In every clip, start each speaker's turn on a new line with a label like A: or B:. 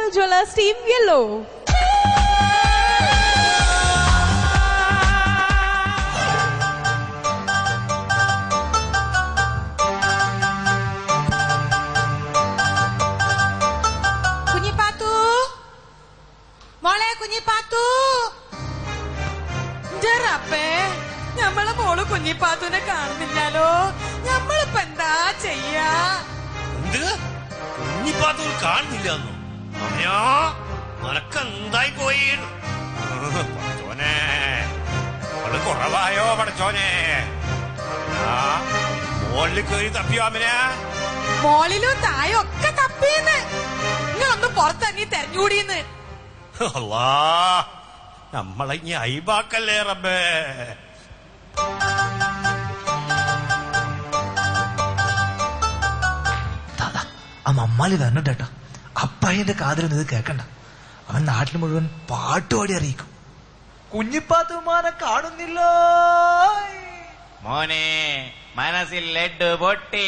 A: Jewelers Team Yellow.
B: കുഞ്ഞിപ്പാത്തു മോളെ കുഞ്ഞിപ്പാത്തു റബ്ബേ ഞമ്മളെ മോള് കുഞ്ഞിപ്പാത്തുനെ കാണുന്നില്ലാലോ ഞമ്മളിപ്പോ എന്താ ചെയ്യാ
C: എന്ത് കുഞ്ഞിപ്പാത്തൂർ കാണുന്നില്ല അമ്മയാ നിനക്കെന്തായി പോയി പടച്ചോനെ അവള് കുറവായോ പടച്ചോനെ ആ, മോളിൽ കയറി തപ്പിയോ അമ്മനെ
B: മോളിലും തായും ഒക്കെ തപ്പീന്ന് നിങ്ങളൊന്ന് പുറത്തിറങ്ങി തെരഞ്ഞുകൂടിയെന്ന്
C: അല്ലാ നമ്മളെ ഇനി അയിബാക്കല്ലേ റബ്ബേ
D: ദാദാ ആ മമ്മാലി വരണ്ടേട്ടാ അപ്പായന്റെ കാതിലൊന്നും ഇത് കേക്കണ്ട അവൻ നാട്ടിൽ മുഴുവൻ പാട്ടുപാടി അറിയിക്കും കുഞ്ഞിപ്പാത്തുമാനെ കാണുന്നില്ലോ
E: മോനെ മനസ്സിൽ ലഡ്ഡു പൊട്ടി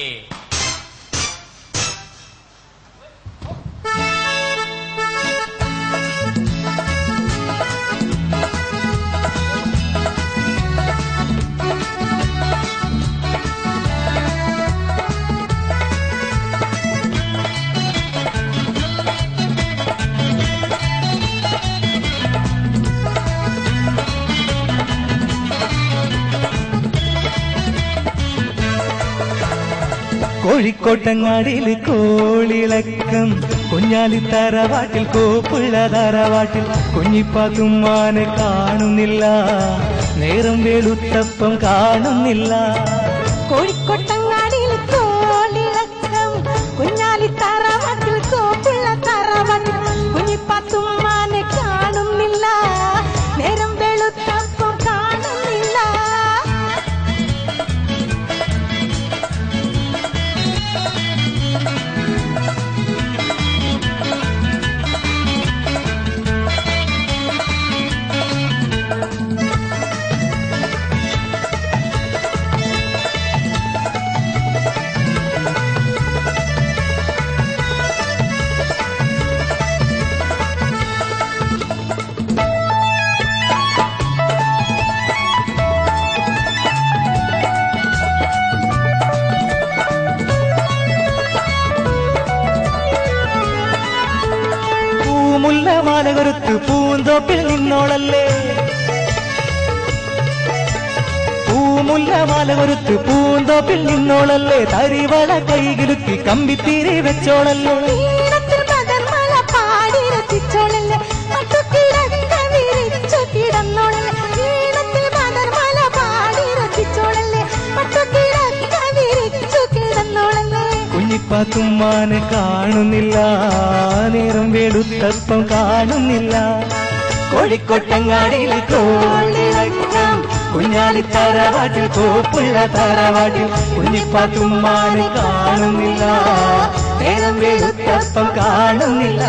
F: കോഴിക്കോട്ടങ്ങാടിയിൽ കോളിളക്കം കുഞ്ഞാലി തറവാട്ടിൽ കോപ്പുള്ള തറവാട്ടിൽ കുഞ്ഞിപ്പാത്തുമ്മാനെ കാണുന്നില്ല നേരം വെളുത്തപ്പം കാണുന്നില്ല
G: കോഴിക്കോട്ടങ്ങാടിയിൽ കോളിളക്കം കുഞ്ഞാലി തറവാട്ടിൽ കോപ്പുള്ള തറവാട്ടിൽ കുഞ്ഞിപ്പാത്തുമ്മാനെ കാണുന്നില്ല നേരം വെളുത്തപ്പം കാണുന്നില്ല
F: പൂമുല്ല മാലകൊരുത്ത് പൂന്തോപ്പിൽ നിന്നോളല്ലേ പൂമുല്ല മാലകൊരുത്ത് പൂന്തോപ്പിൽ നിന്നോളല്ലേ തരിവള കൈകിലുക്കി കമ്പിത്തീരെ വെച്ചോളല്ലേ
G: ഈണത്തിൽ പകർമല പാടി രസിച്ചോളല്ലേ പട്ടുകിടക്ക വിരിച്ചു കിടന്നോളല്ലേ ഈണത്തിൽ പകർമല പാടി രസിച്ചോളല്ലേ പട്ടുകിടക്ക വിരിച്ചു കിടന്നോളല്ലേ
F: കുഞ്ഞിപ്പാത്തുമ്മാനെ കാണുന്നില്ല നേരം വെളുത്തപ്പം കാണുന്നില്ല കോഴിക്കോട്ടങ്ങാടിയിൽ കോളിളക്കം കുഞ്ഞാലി തറവാട്ടിൽ കോപ്പുള്ള തറവാട്ടിൽ കുഞ്ഞിപ്പാത്തുമ്മാനെ കാണുന്നില്ല നേരം വെളുത്തപ്പം കാണുന്നില്ല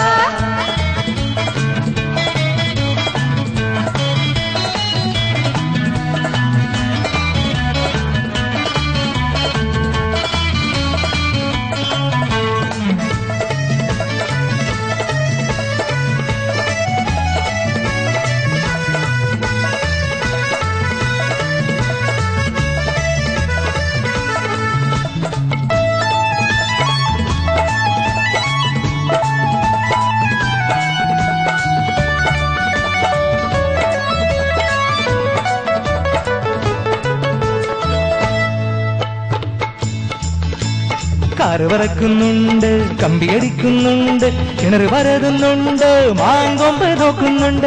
F: കാറ് പറക്കുന്നുണ്ട് കമ്പിയടിക്കുന്നുണ്ട് കിണർ പരതുന്നുണ്ട് മാങ്കൊമ്പ് നോക്കുന്നുണ്ട്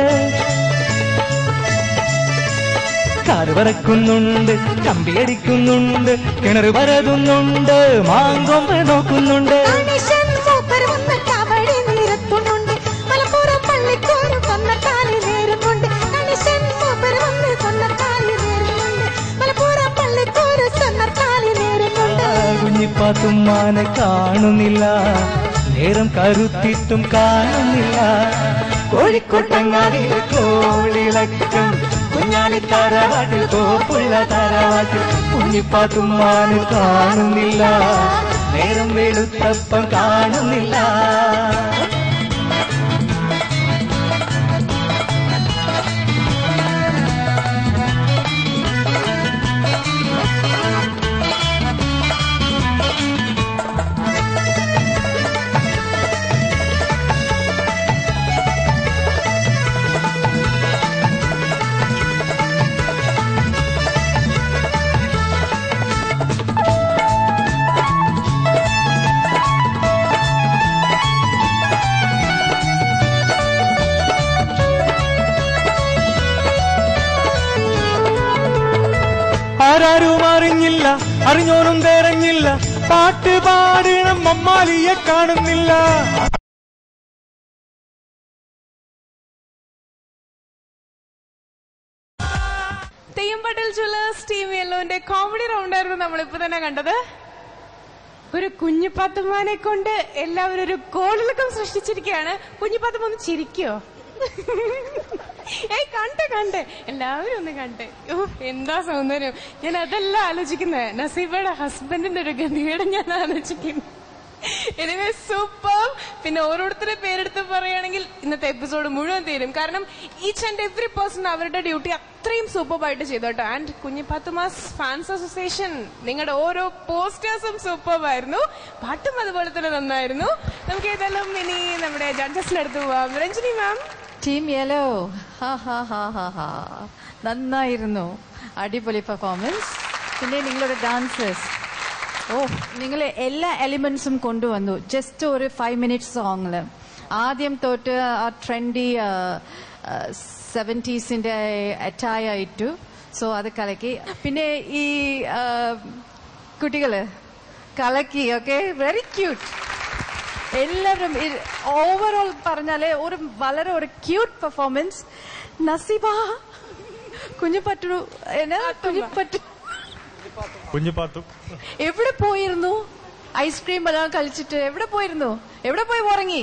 F: കാറ് പറക്കുന്നുണ്ട് കമ്പിയടിക്കുന്നുണ്ട് കിണർ പരതുന്നുണ്ട് മാങ്കൊമ്പ് നോക്കുന്നുണ്ട്
G: മനുഷ്യൻ മൂപ്പർ വന്ന് കബടി നിരത്തുന്നുണ്ട് മലപ്പുറം പള്ളിക്കോറ് കൊന്നക്കാലി നേരുന്നുണ്ട് മനുഷ്യൻ മൂപ്പർ വന്ന് കൊന്നക്കാലി നേരുന്നുണ്ട് മലപ്പുറം പള്ളിക്കോറ് കൊന്നക്കാലി നേരുന്നുണ്ട്
F: കുഞ്ഞിപ്പാത്തുമ്മാനെ കാണുന്നില്ല നേരം കരുത്തിട്ടും കാണുന്നില്ല കോഴിക്കോട്ടങ്ങാടിയിൽ കോളിളക്കം കുഞ്ഞാലി തറവാട്ടിൽ തോപ്പുള്ള തറവാട്ടിൽ കുഞ്ഞിപ്പാത്തുമ്മാനെ കാണുന്നില്ല നേരം വെളുത്തപ്പം കാണുന്നില്ല ആരാരും അറിഞ്ഞില്ല അറിഞ്ഞോനും തിരഞ്ഞില്ല പാട്ട് പാടണം മമ്മാലിയെ കാണുന്നില്ല
A: തെയ്യമ്പട്ടൽ ജ്വല്ലേഴ്സ് ടീം യെല്ലോന്റെ കോമഡി റൗണ്ട് ആയിരുന്നു നമ്മളിപ്പോ തന്നെ കണ്ടത് ഒരു കുഞ്ഞു പത്തുമാനെ കൊണ്ട് എല്ലാവരും ഒരു കോളിളക്കം സൃഷ്ടിച്ചിരിക്കുകയാണ് കുഞ്ഞു പത്തുമ ഒന്ന് ചിരിക്കോ ഏയ് കണ്ടേ കണ്ടേ എല്ലാവരും ഒന്ന് കണ്ടേ ഓ എന്താ സൗന്ദര്യം ഞാൻ അതല്ല ആലോചിക്കുന്നത് നസീബയുടെ ഹസ്ബൻഡിന്റെ ഒരു ഗതികേട് ഞാൻ ആലോചിക്കുന്നു എനിവേ സൂപ്പർ പിന്നെ ഓരോരുത്തരെ പേരെടുത്ത് പറയുകയാണെങ്കിൽ ഇന്നത്തെ എപ്പിസോഡ് മുഴുവൻ തീരും കാരണം ഈച്ച് ആൻഡ് എവറി പേഴ്സൺ അവരുടെ ഡ്യൂട്ടി അത്രയും സൂപ്പർ ആയിട്ട് ചെയ്തു കേട്ടോ ആൻഡ് കുഞ്ഞിപ്പാത്തുമാസ് ഫാൻസ് അസോസിയേഷൻ നിങ്ങളുടെ ഓരോ പോസ്റ്റേഴ്സും സൂപ്പർ ആയിരുന്നു പാട്ടും അതുപോലെ തന്നെ നന്നായിരുന്നു നമുക്ക് ഏതായാലും ഇനി നമ്മുടെ ജഡ്ജസിന്റെ അടുത്ത് പോവാം രഞ്ജിനി മാം
H: ടീം യെല്ലോ ഹാ ഹാ ഹാ ഹാ ഹാ നന്നായിരുന്നു അടിപൊളി പെർഫോമൻസ് പിന്നെ നിങ്ങളുടെ ഡാൻസേഴ്സ് ഓ നിങ്ങൾ എല്ലാ എലിമെന്റ്സും കൊണ്ടുവന്നു ജസ്റ്റ് ഒരു ഫൈവ് മിനിറ്റ്സ് സോങ്ങില് ആദ്യം തൊട്ട് ആ ട്രെൻഡി സെവൻറ്റീസിന്റെ അറ്റായ ഇട്ടു സോ അത് കലക്കി പിന്നെ ഈ ആ, കുട്ടികള് കലക്കി ഓക്കെ വെരി ക്യൂട്ട് എല്ലാവരും ഓവറോൾ പറഞ്ഞാല് ഒരു വളരെ ഒരു ക്യൂട്ട് പെർഫോമൻസ് നസീബ കുഞ്ഞുപറ്റു എന്നാ കുഞ്ഞുപറ്റു
F: കുഞ്ഞിപ്പാത്തു
H: എവിടെ പോയിരുന്നു ഐസ്ക്രീം എല്ലാം കഴിച്ചിട്ട് എവിടെ പോയിരുന്നു എവിടെ പോയി ഉറങ്ങി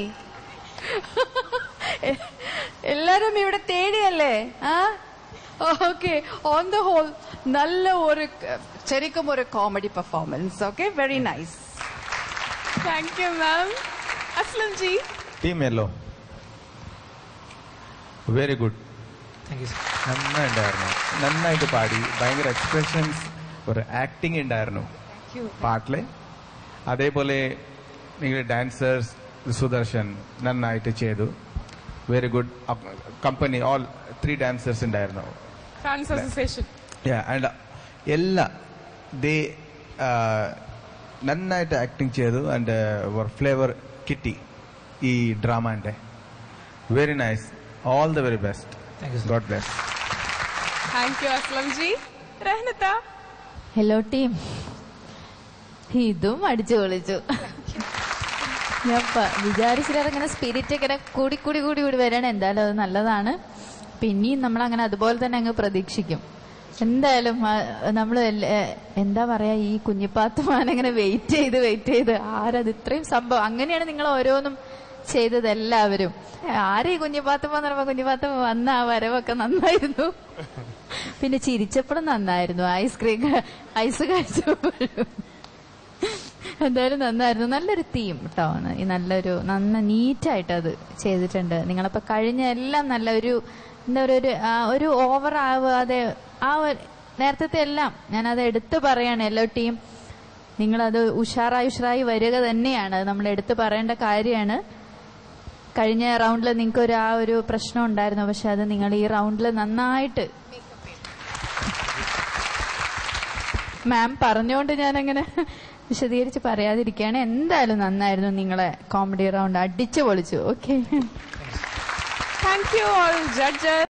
H: എല്ലാരും ഇവിടെ തേടിയല്ലേ ആ ഓക്കെ ഓൺ ദ ഹോൾ നല്ല ഒരു ശരിക്കും ഒരു comedy performance okay very nice
A: thank you ma'am Aslam ji
I: team yellow very good
D: thank you sir
I: നന്നായിട്ടുണ്ടായിരുന്നു നന്നായിട്ട് പാടി ഭയങ്കര എക്സ്പ്രഷൻസ് ഒരു ആക്ടിങ് ഉണ്ടായിരുന്നു പാട്ടില് അതേപോലെ നിങ്ങളുടെ ഡാൻസേഴ്സ് സുദർശൻ നന്നായിട്ട് ചെയ്തു very good company all three dancers ഉണ്ടായിരുന്നു
A: ഫാൻസ് അസോസിയേഷൻ
I: ആൻഡ് എല്ലാ ദേ നന്നായിട്ട് ആക്ടിങ് ചെയ്തു ആൻഡ് ഫ്ലേവർ കിട്ടി ഈ ഡ്രാമാൻ്റെ very nice all the very best
D: thank you sir
I: god bless
A: thank you Aslam ji രഹനത്ത
H: ഹലോ ടീം ഇതും അടിച്ചു പൊളിച്ചു ഞാൻ പ- വിചാരിച്ചില്ല അങ്ങനെ സ്പിരിറ്റ് ഇങ്ങനെ കൂടി കൂടി കൂടി കൂടി വരണം എന്തായാലും അത് നല്ലതാണ് പിന്നെയും നമ്മൾ അങ്ങനെ അതുപോലെ തന്നെ അങ്ങ് പ്രതീക്ഷിക്കും എന്തായാലും നമ്മൾ എന്താ പറയാ ഈ കുഞ്ഞിപ്പാത്തുമാൻ അങ്ങനെ വെയിറ്റ് ചെയ്ത് വെയിറ്റ് ചെയ്ത് ആരത് ഇത്രയും സംഭവം അങ്ങനെയാണ് നിങ്ങൾ ഓരോന്നും ചെയ്തത് എല്ലാവരും ആരെ ഈ കുഞ്ഞിപ്പാത്തുമ്മ എന്ന് പറയുമ്പോ കുഞ്ഞിപ്പാത്തുമ്മ വന്ന ആ വരവൊക്കെ നന്നായിരുന്നു പിന്നെ ചിരിച്ചപ്പോഴും നന്നായിരുന്നു ഐസ്ക്രീം ഐസ് കഴിച്ചപ്പോഴും എന്തായാലും നന്നായിരുന്നു നല്ലൊരു തീം കേട്ടോ ഈ നല്ലൊരു നന്ന നീറ്റായിട്ട് അത് ചെയ്തിട്ടുണ്ട് നിങ്ങളപ്പോ കഴിഞ്ഞ എല്ലാം നല്ല ഒരു എന്താ പറയുക ഒരു ആ, ഒരു ഓവർ ആവാതെ ആ ഒരു- നേരത്തെ എല്ലാം ഞാനത് എടുത്തു പറയാണ് എല്ലാ ടീം നിങ്ങളത് ഉഷാറായി ഉഷാറായി വരിക തന്നെയാണ് അത് നമ്മൾ എടുത്തു പറയേണ്ട കാര്യമാണ് കഴിഞ്ഞ റൗണ്ടിൽ നിങ്ങൾക്ക് ഒരു ആ ഒരു പ്രശ്നം ഉണ്ടായിരുന്നു പക്ഷെ അത് നിങ്ങൾ ഈ റൗണ്ടിൽ നന്നായിട്ട് മാം പറഞ്ഞുകൊണ്ട് ഞാനങ്ങനെ വിശദീകരിച്ച് പറയാതിരിക്കുകയാണ് എന്തായാലും നന്നായിരുന്നു നിങ്ങളെ കോമഡി റൗണ്ട് അടിച്ചു പൊളിച്ചു okay
A: thank you all judges